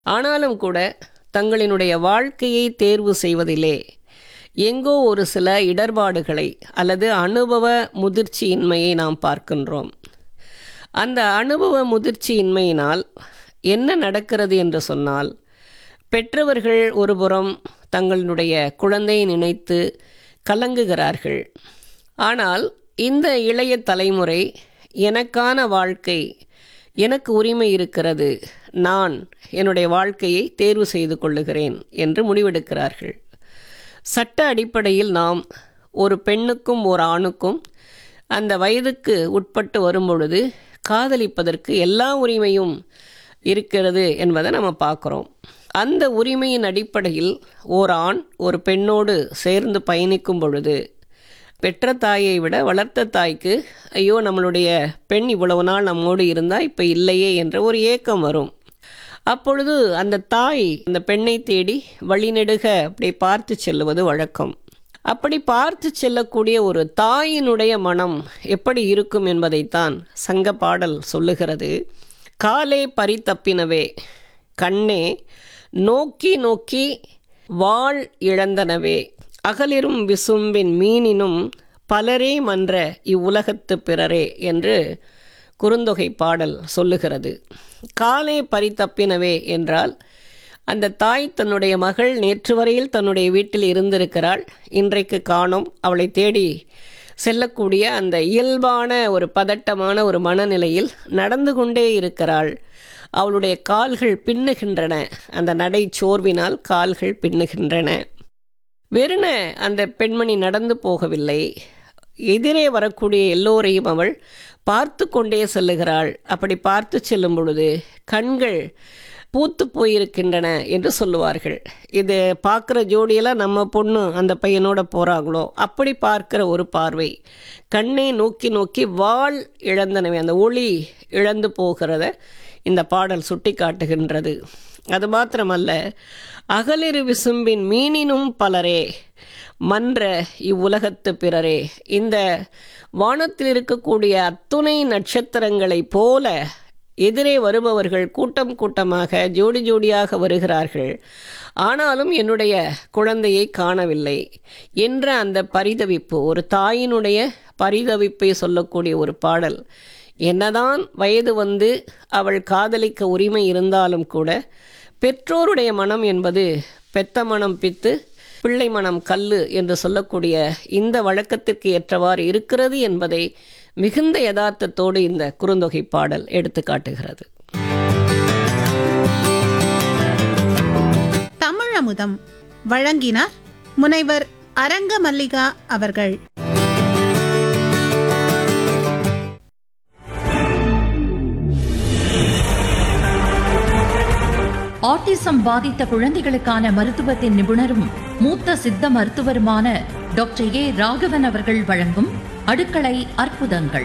ஆனாலும் கூட தங்களினுடைய வாழ்க்கையை தேர்வு செய்வதிலே எங்கோ ஒரு சில இடர்பாடுகளை அல்லது அனுபவ முதிர்ச்சியின்மையை நாம் பார்க்கின்றோம் அந்த அனுபவ முதிர்ச்சியின்மையினால் என்ன நடக்கிறது என்று சொன்னால் பெற்றவர்கள் ஒருபுறம் தங்களுடைய குழந்தையை நினைத்து கலங்குகிறார்கள் ஆனால் இந்த இளைய தலைமுறை எனக்கான வாழ்க்கை எனக்கு உரிமை இருக்கிறது நான் என்னுடைய வாழ்க்கையை தேர்வு செய்து கொள்ளுகிறேன் என்று முடிவெடுக்கிறார்கள் சட்ட அடிப்படையில் நாம் ஒரு பெண்ணுக்கும் ஒரு ஆணுக்கும் அந்த வயதுக்கு உட்பட்டு வரும்பொழுது காதலிப்பதற்கு எல்லா உரிமையும் இருக்கிறது என்பதை நம்ம பார்க்குறோம் அந்த உரிமையின் அடிப்படையில் ஓர் ஆண் ஒரு பெண்ணோடு சேர்ந்து பயணிக்கும் பொழுது பெற்ற தாயை விட வளர்த்த தாய்க்கு ஐயோ நம்மளுடைய பெண் இவ்வளவு நாள் நம்மோடு இருந்தால் இப்போ இல்லையே என்ற ஒரு ஏக்கம் வரும் அப்பொழுது அந்த தாய் அந்த பெண்ணை தேடி வழிநெடுக அப்படி பார்த்து செல்லுவது வழக்கம் அப்படி பார்த்து செல்லக்கூடிய ஒரு தாயினுடைய மனம் எப்படி இருக்கும் என்பதைத்தான் சங்க பாடல் சொல்லுகிறது காலே பறித்தப்பினவே கண்ணே நோக்கி நோக்கி வாழ் இழந்தனவே அகலிரும் விசும்பின் மீனினும் பலரே மன்ற இவ்வுலகத்து பிறரே என்று குறுந்தொகை பாடல் சொல்லுகிறது காலே பறித்தப்பினவே என்றால் அந்த தாய் தன்னுடைய மகள் நேற்று வரையில் தன்னுடைய வீட்டில் இருந்திருக்கிறாள் இன்றைக்கு காணும் அவளை தேடி செல்லக்கூடிய அந்த இயல்பான ஒரு பதட்டமான ஒரு மனநிலையில் நடந்து கொண்டே இருக்கிறாள் அவளுடைய கால்கள் பின்னுகின்றன அந்த நடை சோர்வினால் கால்கள் பின்னுகின்றன வெறுன அந்த பெண்மணி நடந்து போகவில்லை எதிரே வரக்கூடிய எல்லோரையும் அவள் பார்த்து கொண்டே செல்லுகிறாள் அப்படி பார்த்து செல்லும் பொழுது கண்கள் பூத்து போயிருக்கின்றன என்று சொல்லுவார்கள் இது பார்க்குற ஜோடியெல்லாம் நம்ம பொண்ணு அந்த பையனோட போகிறாங்களோ அப்படி பார்க்கிற ஒரு பார்வை கண்ணை நோக்கி நோக்கி வாள் இழந்தனவே அந்த ஒளி இழந்து போகிறத இந்த பாடல் சுட்டி காட்டுகின்றது அது மாத்திரமல்ல அகலிரு விசும்பின் மீனினும் பலரே மன்ற இவ்வுலகத்து பிறரே இந்த வானத்தில் இருக்கக்கூடிய அத்துணை நட்சத்திரங்களைப் போல எதிரே வருபவர்கள் கூட்டம் கூட்டமாக ஜோடி ஜோடியாக வருகிறார்கள் ஆனாலும் என்னுடைய குழந்தையை காணவில்லை என்ற அந்த பரிதவிப்பு ஒரு தாயினுடைய பரிதவிப்பை சொல்லக்கூடிய ஒரு பாடல் என்னதான் வயது வந்து அவள் காதலிக்க உரிமை இருந்தாலும் கூட பெற்றோருடைய மனம் என்பது பெத்த மனம் பித்து பிள்ளை மனம் கல்லு என்று சொல்லக்கூடிய இந்த வழக்கத்திற்கு ஏற்றவாறு இருக்கிறது என்பதை மிகுந்த யதார்த்தத்தோடு இந்த குறுந்தொகை பாடல் எடுத்து காட்டுகிறது தமிழமுதம் வழங்கினார் முனைவர் அரங்க மல்லிகா அவர்கள் ஆட்டிசம் பாதித்த குழந்தைகளுக்கான மருத்துவத்தின் நிபுணரும் மூத்த சித்த மருத்துவருமான டாக்டர் ஏ ராகவன் அவர்கள் வழங்கும் அடுக்களை அற்புதங்கள்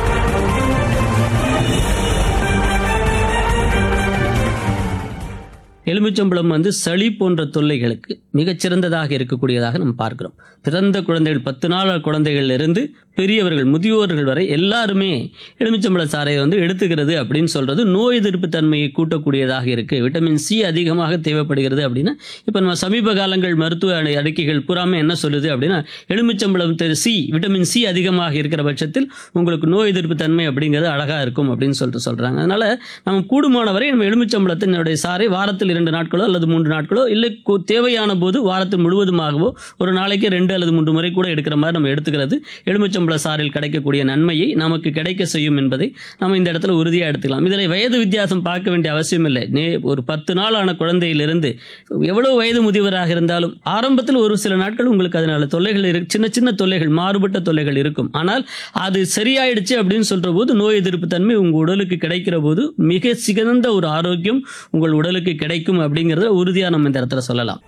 எலுமிச்சம்பழம் வந்து சளி போன்ற தொல்லைகளுக்கு மிகச்சிறந்ததாக இருக்கக்கூடியதாக நம்ம பார்க்கிறோம் பிறந்த குழந்தைகள் பத்து நாள் குழந்தைகள் இருந்து பெரியவர்கள் முதியோர்கள் வரை எல்லாருமே எலுமிச்சம்பழ சாறையை வந்து எடுத்துக்கிறது அப்படின்னு சொல்றது நோய் எதிர்ப்பு தன்மையை கூட்டக்கூடியதாக இருக்கு விட்டமின் சி அதிகமாக தேவைப்படுகிறது அப்படின்னா இப்போ நம்ம சமீப காலங்கள் மருத்துவ அடை- அறிக்கைகள் பூராமே என்ன சொல்லுது அப்படின்னா எலுமிச்சம்பழம் சி விட்டமின் சி அதிகமாக இருக்கிற பட்சத்தில் உங்களுக்கு நோய் எதிர்ப்பு தன்மை அப்படிங்கிறது அழகா இருக்கும் அப்படின்னு சொல்லிட்டு சொல்றாங்க அதனால நம்ம கூடுமான வரை நம்ம எலுமிச்சம்பழத்தினுடைய சாறை வாரத்தில் இரண்டு நாட்களோ அல்லது மூன்று நாட்களோ இல்லை கு- தேவையான போது வாரத்தில் முழுவதுமாகவோ ஒரு நாளைக்கு ரெண்டு அல்லது மூன்று முறை கூட எடுக்கிற மாதிரி நம்ம எடுத்துக்கிறது எலுமிச்சம்பழ சாறில் கிடைக்கக்கூடிய நன்மையை நமக்கு கிடைக்க செய்யும் என்பதை நம்ம இந்த இடத்துல உறுதியாக எடுத்துக்கலாம் இதில் வயது வித்தியாசம் பார்க்க வேண்டிய அவசியம் இல்லை நே ஒரு பத்து நாள் ஆன குழந்தையிலிருந்து எவ்வளவு வயது முதியவராக இருந்தாலும் ஆரம்பத்தில் ஒரு சில நாட்கள் உங்களுக்கு அதனால தொல்லைகள் இருக்கு சின்ன சின்ன தொல்லைகள் மாறுபட்ட தொல்லைகள் இருக்கும் ஆனால் அது சரியாயிடுச்சு அப்படின்னு சொல்ற போது நோய் எதிர்ப்பு தன்மை உங்க உடலுக்கு கிடைக்கிற போது மிக சிறந்த ஒரு ஆரோக்கியம் உங்கள் உடலுக்கு கிடைக்கும் அப்படிங்கறத உறுதியா நம்ம இந்த இடத்துல சொல்லலாம்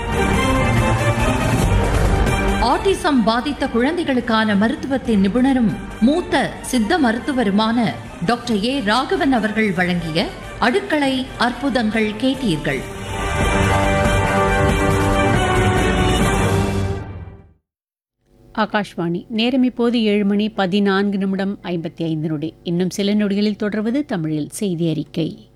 ஆட்டிசம் பாதித்த குழந்தைகளுக்கான மருத்துவத்தின் நிபுணரும் மூத்த சித்த மருத்துவருமான டாக்டர் ஏ ராகவன் அவர்கள் வழங்கிய அடுக்களை அற்புதங்கள் கேட்டீர்கள் ஆகாஷ்வாணி நேரம் இப்போது ஏழு மணி பதினான்கு நிமிடம் ஐம்பத்தி ஐந்து நொடி இன்னும் சில நொடிகளில் தொடர்வது தமிழில் செய்தி அறிக்கை